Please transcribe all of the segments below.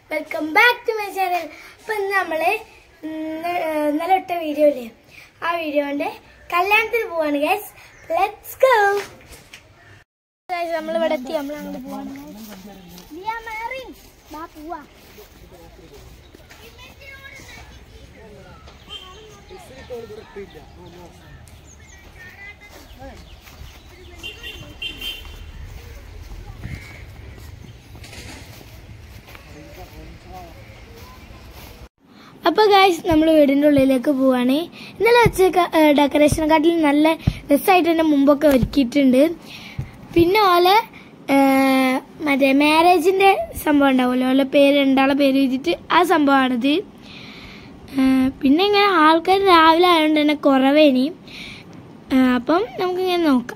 Welcome back to my channel ഇപ്പൊ ഇന്ന് നമ്മള് ഇന്ന് ഇന്നലെ ഇട്ട വീഡിയോ ഇല്ലേ ആ വീഡിയോന്റെ കല്യാണത്തിന് പോവാണ് ഗൈസ് ലെറ്റ്സ് ഗോ നമ്മൾ ഇവിടെ എത്തി നമ്മൾ അങ്ങോട്ട് പോവാണ് ലിയ, മെറിൻ, വാ പോവാ അപ്പൊ ഗായ്സ് നമ്മൾ വീടിന്റെ ഉള്ളിലേക്ക് പോവാണ് ഇന്നലെ വെച്ച ഡെക്കറേഷനെക്കാട്ടിൽ നല്ല രസമായിട്ട് തന്നെ മുമ്പൊക്കെ ഒരുക്കിയിട്ടുണ്ട് പിന്നെ ഓലെ ഏ, മറ്റേ മാരേജിന്റെ സംഭവം ഉണ്ടാവുമല്ലോ ഓലെ പേര് രണ്ടാളെ പേര് എഴുതിയിട്ട് ആ സംഭവമാണിത് ഏ, പിന്നെ ഇങ്ങനെ ആൾക്കാർ രാവിലെ ആയതുകൊണ്ട് തന്നെ കുറവേനി ഏ, അപ്പം നമുക്കിങ്ങനെ നോക്കാം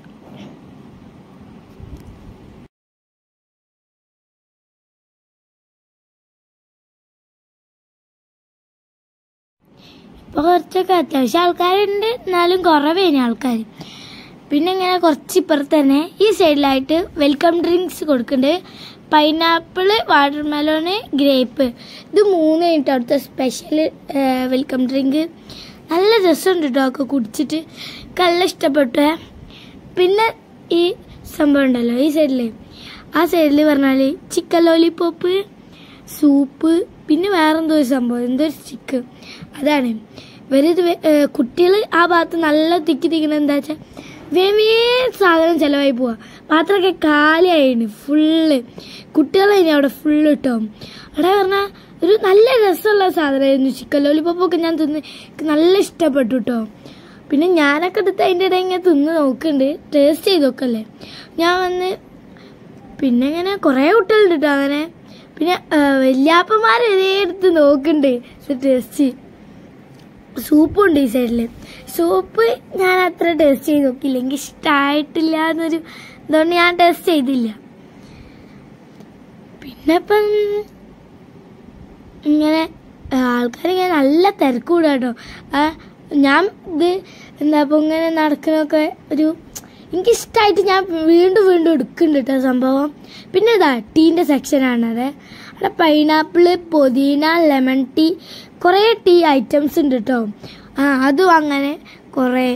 ഇപ്പൊ കുറച്ചൊക്കെ അത്യാവശ്യം ആൾക്കാരുണ്ട് എന്നാലും കുറവേനി ആൾക്കാർ പിന്നെ ഇങ്ങനെ കുറച്ച് ഇപ്പുറത്ത് തന്നെ ഈ സൈഡിലായിട്ട് വെൽക്കം ഡ്രിങ്ക്സ് കൊടുക്കുന്നുണ്ട് പൈനാപ്പിള് വാട്ടർമെലോണ് ഗ്രേപ്പ് ഇത് മൂന്ന് കഴിഞ്ഞിട്ട് അവിടുത്തെ സ്പെഷ്യൽ വെൽക്കം ഡ്രിങ്ക് നല്ല രസമുണ്ട് കേട്ടോ ഒക്കെ കുടിച്ചിട്ട് എനിക്ക് നല്ല ഇഷ്ടപ്പെട്ടു പിന്നെ ഈ സംഭവം ഉണ്ടല്ലോ ഈ സൈഡിൽ ആ സൈഡിൽ പറഞ്ഞാൽ ചിക്കൻ ലോലിപോപ്പ് സൂപ്പ് പിന്നെ വേറെന്തോ ഒരു സംഭവം എന്തോ ഒരു ചിക്ക് അതാണ് ഇവരിത് കുട്ടികൾ ആ ഭാഗത്ത് നല്ല തിക്കി തിക്കണ എന്താ വെച്ചാൽ വേവേ സാധനം ചിലവായി പോവാ പാത്രമൊക്കെ കാലിയായിന് ഫുള്ള് കുട്ടികളെ ഇനി അവിടെ ഫുള്ള് ഇട്ടോ അവിടെ പറഞ്ഞാൽ ഒരു നല്ല രസമുള്ള സാധനമായിരുന്നു ചിക്കൻ ലോലിപ്പോപ്പൊക്കെ ഞാൻ തിന്ന് എനിക്ക് നല്ല ഇഷ്ടപ്പെട്ടു കേട്ടോ പിന്നെ ഞാനൊക്കെ എടുത്ത് അതിൻ്റെ ഇടയിൽ ഇങ്ങനെ തിന്ന് നോക്കുന്നുണ്ട് ടേസ്റ്റ് ചെയ്ത് നോക്കല്ലേ ഞാൻ വന്ന് പിന്നെ ഇങ്ങനെ കുറേ കുട്ടികളുണ്ട് കേട്ടോ അങ്ങനെ പിന്നെ വല്യാപ്പന്മാർ ഇതേ എടുത്ത് നോക്കുന്നുണ്ട് ടേസ്റ്റ് സൂപ്പുണ്ട് ഈ സൈഡിൽ സൂപ്പ് ഞാൻ അത്ര ടേസ്റ്റ് ചെയ്ത് നോക്കിയില്ല എനിക്ക് ഇഷ്ടമായിട്ടില്ല എന്നൊരു ഇതുകൊണ്ട് ഞാൻ ടേസ്റ്റ് ചെയ്തില്ല പിന്നെ ഇപ്പം ഇങ്ങനെ ആൾക്കാരിങ്ങനെ നല്ല തിരക്ക് കൂടുക കേട്ടോ ആ, ഞാൻ ഇത് എന്താ ഇപ്പം ഇങ്ങനെ നടക്കുന്നൊക്കെ ഒരു എനിക്കിഷ്ടമായിട്ട് ഞാൻ വീണ്ടും വീണ്ടും എടുക്കുന്നുണ്ട് കേട്ടോ സംഭവം പിന്നെ ഇതാ ടീൻ്റെ സെക്ഷനാണത് അവിടെ പൈനാപ്പിള് പുതിന ലെമൺ ടീ കുറേ ടീ ഐറ്റംസ് ഉണ്ട് കേട്ടോ ആ അതും അങ്ങനെ കുറേ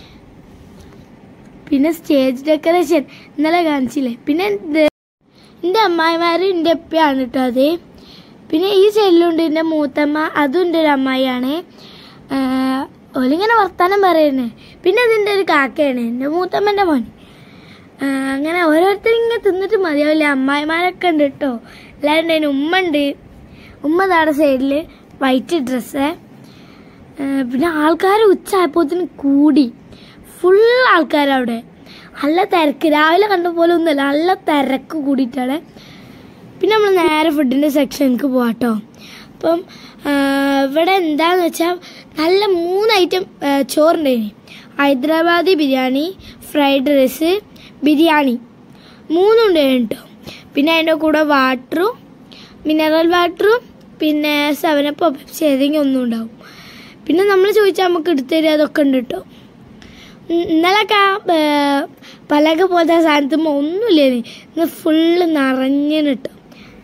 പിന്നെ സ്റ്റേജ് ഡെക്കറേഷൻ ഇന്നലെ കാണിച്ചില്ലേ പിന്നെ ഇത് എൻ്റെ അമ്മായിമാർ എൻ്റെ എപ്പയാണ് കേട്ടോ അത് പിന്നെ ഈ സൈഡിലുണ്ട് എൻ്റെ മൂത്തമ്മ അതും എൻ്റെ ഒരു അമ്മായിയാണ് ആഹ് ഓലിങ്ങനെ വർത്താനം പറയുന്നേ പിന്നെ അതിൻ്റെ ഒരു കാക്കയാണ് എൻ്റെ മൂത്തമ്മൻ്റെ മോൻ ആഹ് അങ്ങനെ ഓരോരുത്തർ ഇങ്ങനെ തിന്നിട്ട് മതിയാവില്ല അമ്മായിമാരൊക്കെ ഉണ്ട് കേട്ടോ എല്ലാവരും ഉണ്ട് ഉമ്മ ഉണ്ട് ഉമ്മ താടെ സൈഡിൽ വൈറ്റ് ഡ്രസ്സ് പിന്നെ ആൾക്കാർ ഉച്ചയായപ്പോത്തിന് കൂടി ഫുൾ ആൾക്കാരവിടെ നല്ല തിരക്ക് രാവിലെ കണ്ട പോലെ ഒന്നുമല്ല നല്ല തിരക്ക് കൂടിയിട്ടാണ് പിന്നെ നമ്മൾ നേരെ ഫുഡിൻ്റെ സെക്ഷനിലേക്ക് പോവാട്ടോ അപ്പം ആ, ഇവിടെ എന്താന്ന് വെച്ചാൽ നല്ല മൂന്ന് ഐറ്റം ചോറുണ്ടായിനി ഹൈദരാബാദി ബിരിയാണി ഫ്രൈഡ് റൈസ് ബിരിയാണി മൂന്നും ഉണ്ടായിരുന്നു കേട്ടോ പിന്നെ അതിൻ്റെ കൂടെ വാട്ടറും മിനറൽ വാട്ടറും പിന്നെ സെവനപ്പോ പെപ്സി ഏതെങ്കിലും ഒന്നും ഉണ്ടാവും പിന്നെ നമ്മൾ ചോദിച്ചാൽ നമുക്ക് എടുത്തു തരിക അതൊക്കെ ഉണ്ട് കേട്ടോ ഉം, ഇന്നലൊക്കെ ആ ഏ, പലക പോലത്തെ സാധനത്തുമ്പോൾ ഒന്നുമില്ലേന് ഇന്ന് ഫുള്ള് നിറഞ്ഞിന് കേട്ടോ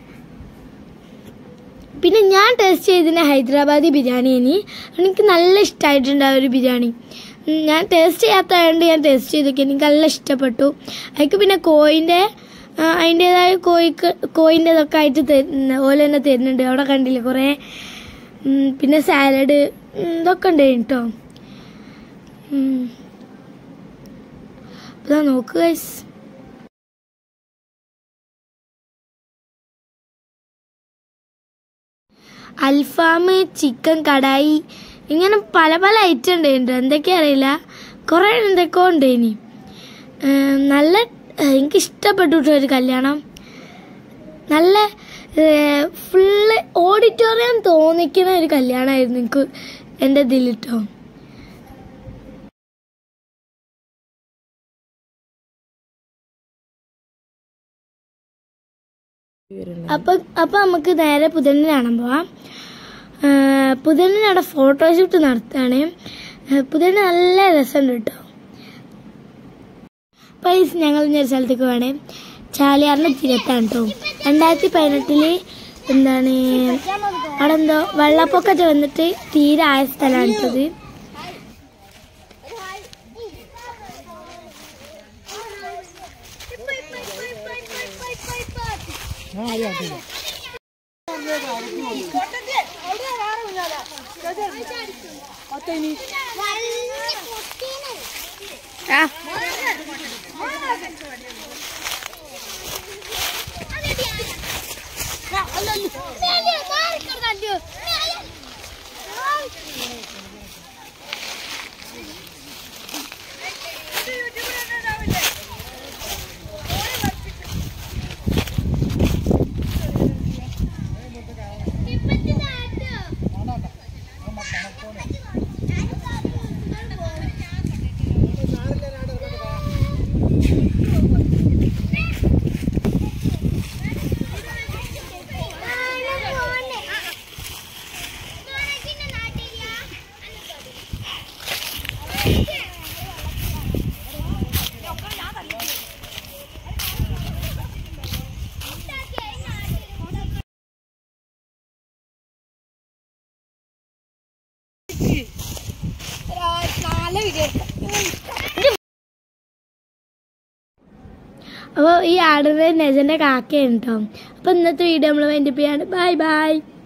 പിന്നെ ഞാൻ ടേസ്റ്റ് ചെയ്തതിന് ഹൈദരാബാദി ബിരിയാണി ഇനി എനിക്ക് നല്ല ഇഷ്ടമായിട്ടുണ്ട് ആ ഒരു ബിരിയാണി ഉം, ഞാൻ ടേസ്റ്റ് ചെയ്യാത്തതുകൊണ്ട് ഞാൻ ടേസ്റ്റ് ചെയ്തൊക്കെ എനിക്ക് നല്ല ഇഷ്ടപ്പെട്ടു അതിക്ക് പിന്നെ കോയിൻ്റെ അതിൻ്റെതായ കോഴിക്ക് കോയിൻ്റെ ഇതൊക്കെ ആയിട്ട് തരുന്ന ഓല തന്നെ തരുന്നുണ്ട് അവിടെ കണ്ടില്ലേ കുറേ ഉം, പിന്നെ സാലഡ് ഇതൊക്കെ ഉണ്ട് കേട്ടോ ഇതാ നോക്കുക guys. അൽഫാം ചിക്കൻ കടായി ഇങ്ങനെ പല പല ഐറ്റം ഉണ്ടായിട്ടുണ്ട് എന്തൊക്കെയാ അറിയില്ല കുറേ എന്തൊക്കെയോ ഉണ്ട് ഇനി ഏം, നല്ല ഏഹ്, എനിക്ക് ഇഷ്ടപ്പെട്ടു കേട്ടോ ഒരു കല്യാണം നല്ല ഫുള്ള് ഓഡിറ്റോറിയം തോന്നിക്കുന്ന ഒരു കല്യാണമായിരുന്നു എനിക്ക് എൻ്റെ ഇതിലിട്ടോ അപ്പൊ അപ്പൊ നമുക്ക് നേരെ പുതലിന് കാണാൻ പോവാം പുതലിന് അവിടെ ഫോട്ടോഷൂട്ട് നടത്താണ് പുതലിന് നല്ല രസമുണ്ട് കേട്ടോ പൈസ ഞങ്ങൾ ഇനി ഒരു സ്ഥലത്തേക്ക് വേണേ ചാലിയാറിന് തിരത്താണ് കേട്ടോ രണ്ടായിരത്തി പതിനെട്ടില് എന്താണ് അവിടെ എന്തോ വെള്ളപ്പൊക്കത്തെ വന്നിട്ട് തീരെ ആയ സ്ഥലമാണിട്ടത് ആ അപ്പോൾ ഈ ആടുന്നത് നെജൻ്റെ കാക്കയാണ് കേട്ടോ അപ്പോൾ ഇന്നത്തെ വീഡിയോ നമ്മൾ വേണ്ടി ചെയ്യാണ് ബൈ ബൈ